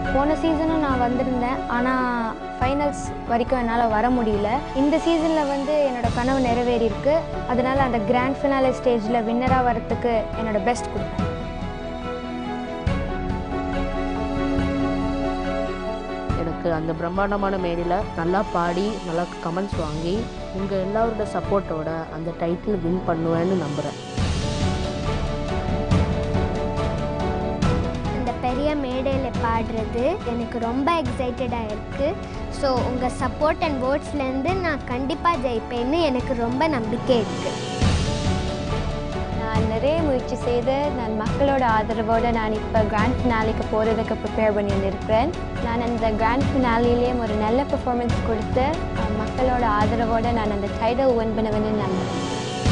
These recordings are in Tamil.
போன சீசனும் நான் வந்திருந்தேன் ஆனால் ஃபைனல்ஸ் வரைக்கும் என்னால் வர முடியல இந்த சீசனில் வந்து என்னோட கனவு நிறைவேறியிருக்கு அதனால் அந்த கிராண்ட் ஃபினாலே ஸ்டேஜில் வின்னராக வரத்துக்கு என்னோட பெஸ்ட் கொடுப்பேன் எனக்கு அந்த பிரம்மாண்டமான மேடையில் நல்லா பாடி நல்லா கமெண்ட்ஸ் வாங்கி உங்கள் எல்லாரோட சப்போர்ட்டோட அந்த டைட்டில் வின் பண்ணுவேன்னு நம்புகிறேன் இந்த பெரிய மேடையில் பாடுறது எனக்கு ரொம்ப எக்ஸைட்டடாக இருக்குது ஸோ உங்கள் சப்போர்ட் அண்ட் வேர்ட்ஸ்லேருந்து நான் கண்டிப்பாக ஜெயிப்பேன்னு எனக்கு ரொம்ப நம்பிக்கை இருக்குது நான் நிறைய முயற்சி செய்து நான் மக்களோட ஆதரவோடு நான் இப்போ கிராண்ட் ஃபினாலிக்கு போகிறதுக்கு ப்ரிப்பேர் பண்ணிட்டு இருக்கிறேன் நான் அந்த கிராண்ட் ஃபினாலிலேயே ஒரு நல்ல பெர்ஃபார்மன்ஸ் கொடுத்து அஹ், மக்களோட ஆதரவோடு நான் அந்த டைட்டில் வின் பண்ணுவேன்னு நம்புறேன்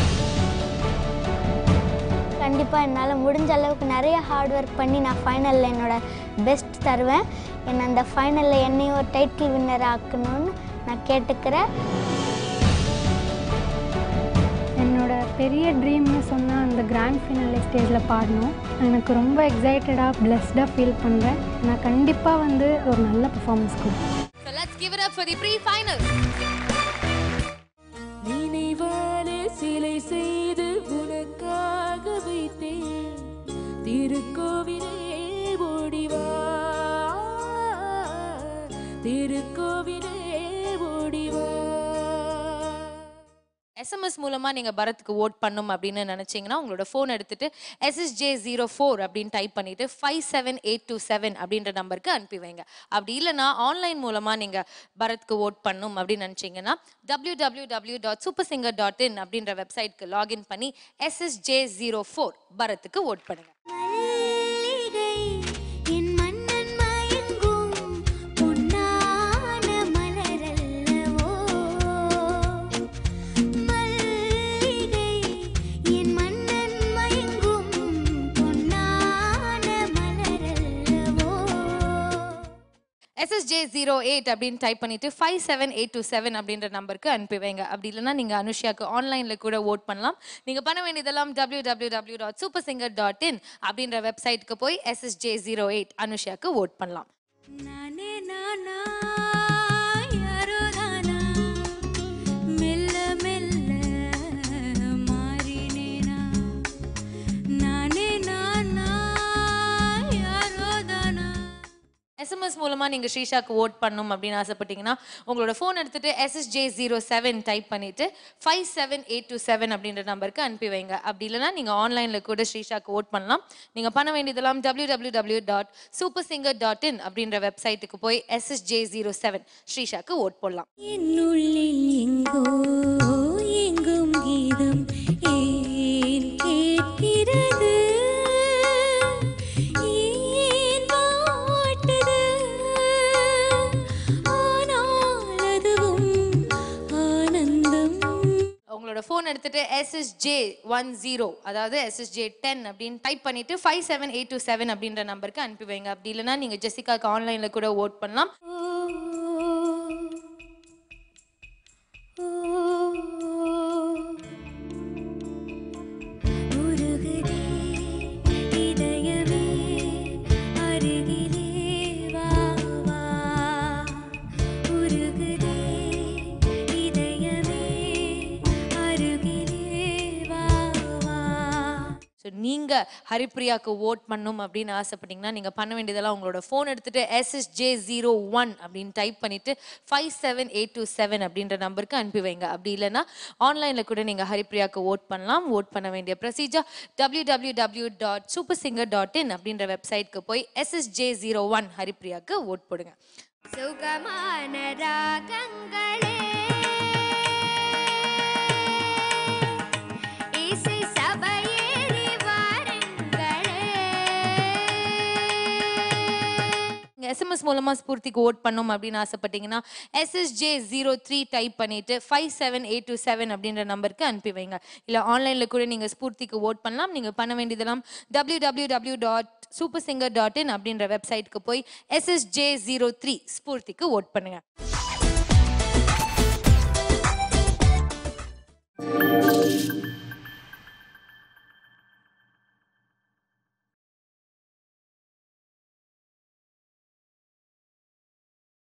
கண்டிப்பாக என்னால் முடிஞ்ச அளவுக்கு நிறைய ஹார்ட் ஒர்க் பண்ணி நான் ஃபைனலில் என்னோட பெஸ்ட் தருவேன் என்னை அந்த ஃபைனலில் என்னையும் ஒரு டைட்டில் வின்னர் ஆக்கணும்னு நான் கேட்டுக்கிறேன் என்னோட பெரிய ட்ரீம்னு சொன்னால் அந்த கிராண்ட் ஃபினாலே ஸ்டேஜில் பாடணும் எனக்கு ரொம்ப எக்ஸைட்டடாக பிளெஸ்டாக ஃபீல் பண்ணுறேன் நான் கண்டிப்பாக வந்து ஒரு நல்ல பெர்ஃபார்மன்ஸ் கொடுப்பேன் So let's give it up for the pre-finals. நினைவாலே சிலை செய்து உனக்காக வைத்தேன் திருக்கோவிலே ஓடிவா திருக்கோவிலே ஓடிவா எஸ்எம்எஸ் மூலமா நீங்க பரத்துக்கு ஓட் பண்ணும் அப்படின்னு நினைச்சீங்கன்னா உங்களோட ஃபோன் எடுத்துட்டு எஸ்எஸ்ஜே ஜீரோ ஃபோர் அப்படின்னு டைப் பண்ணிட்டு five seven eight two seven அப்படின்ற நம்பருக்கு அனுப்பி வைங்க அப்படி இல்லைன்னா ஆன்லைன் மூலமா நீங்க பரத்க்கு ஓட் பண்ணும் அப்படின்னு நினைச்சீங்கன்னா W W W dot super singer dot in அப்படின்ற வெப்சைட்க்கு லாகின் பண்ணி எஸ்எஸ்ஜே ஜீரோ ஃபோர் பரத்துக்கு ஓட் பண்ணுங்க மல்லிகை என் மன்னன் மயங்கும் பொன்னான மலரல்லவோ மல்லிகை என் மன்னன் மயங்கும் பொன்னான மலரல்லவோ எஸ்எஸ்ஜே ஜீரோ எயிட் அப்படின்னு டைப் பண்ணிட்டு five seven eight two seven அப்படின்ற நம்பருக்கு அனுப்பி வைங்க அப்படி இல்லைன்னா நீங்க அனுஷியாக்கு ஆன்லைன்ல கூட ஓட் பண்ணலாம் நீங்க பண்ண வேண்டியதெல்லாம் W W W dot super singer dot in அப்படின்ற வெப்சைட்க்கு போய் எஸ்எஸ்ஜே ஜீரோ எயிட் அனுஷியாக்கு ஓட் பண்ணலாம் நானே நானா யாரோ தானா மெல்ல மெல்ல மாறினேனா நானே நானா யாரோ தானா எஸ்எம்எஸ் மூலமா நீங்க ஸ்ரீஷாக்கு ஓட் பண்ணணும் அப்படின்னு ஆசைப்பட்டீங்கன்னா உங்களோட ஃபோன் எடுத்துட்டு எஸ்எஸ்ஜே ஜீரோ செவன் டைப் பண்ணிட்டு five seven eight two seven அப்படின்ற நம்பருக்கு அனுப்பி வைங்க அப்படி இல்லைன்னா நீங்க ஆன்லைன்ல கூட ஸ்ரீஷாக்கு ஓட் பண்ணலாம் நீங்க பண்ண வேண்டியதெல்லாம் W W W dot super singer dot in அப்படின்ற வெப்சைட்டுக்கு போய் எஸ்எஸ்ஜே ஜீரோ செவன் ஸ்ரீஷாக்கு ஓட் போடலாம் என்னுள்ளில் எங்கோ எங்கும் கீதம் ஏன் கேட்கிறது ஏன் வாட்டுது ஆனால் அதுவும் ஆனந்தம் உங்களோட ஃபோன் எடுத்துட்டு எஸ்எஸ்ஜே ஒன் ஜீரோ அதாவது எஸ்எஸ்ஜே டென் அப்படின்னு டைப் பண்ணிட்டு five seven eight two seven அப்படின்ற நம்பருக்கு அனுப்பி வைங்க அப்படி இல்லைன்னா நீங்க ஜெசிகாக்கு ஆன்லைன்ல கூட ஓட் பண்ணலாம் உருகுதே இதயமே அருகிலே வா வா உருகுதே இதயமே அருகிலே வா வா ஸோ நீங்க ஹரிப்ரியாக்கு ஓட் பண்ணும் அப்படின்னு ஆசைப்பட்டீங்கன்னா நீங்க பண்ண வேண்டியதெல்லாம் உங்களோட ஃபோன் எடுத்துட்டு எஸ்எஸ்ஜே ஜீரோ ஒன் அப்படின்னு டைப் பண்ணிட்டு five seven eight two seven அப்படின்ற நம்பருக்கு அனுப்பி வைங்க அப்படி இல்லைன்னா ஆன்லைன்ல கூட நீங்க ஹரிப்ரியாக்கு ஓட் பண்ணலாம் ஓட் பண்ண வேண்டிய procedure W W W dot super singer dot in அப்படின்ற வெப்சைட்க்கு போய் எஸ்எஸ்ஜே ஜீரோ ஒன் ஹரிப்ரியாக்கு ஓட் போடுங்க சுகமான ராகங்களே இசை சபையேறி வாருங்களே நீங்கள் எஸ்எம்எஸ் மூலமா ஸ்பூர்த்திக்கு ஓட் பண்ணும் அப்படின்னு ஆசைப்பட்டீங்கன்னா எஸ்எஸ்ஜே ஜீரோ த்ரீ டைப் பண்ணிட்டு five seven eight two seven அப்படின்ற நம்பருக்கு அனுப்பி வைங்க இல்லை ஆன்லைனில் கூட நீங்கள் ஸ்பூர்த்திக்கு ஓட் பண்ணலாம் நீங்கள் பண்ண வேண்டியதெல்லாம் W W W dot super singer dot in அப்படின்ற வெப்சைட்க்கு போய் எஸ்எஸ்ஜே ஜீரோ த்ரீ ஸ்பூர்த்திக்கு ஓட் பண்ணுங்க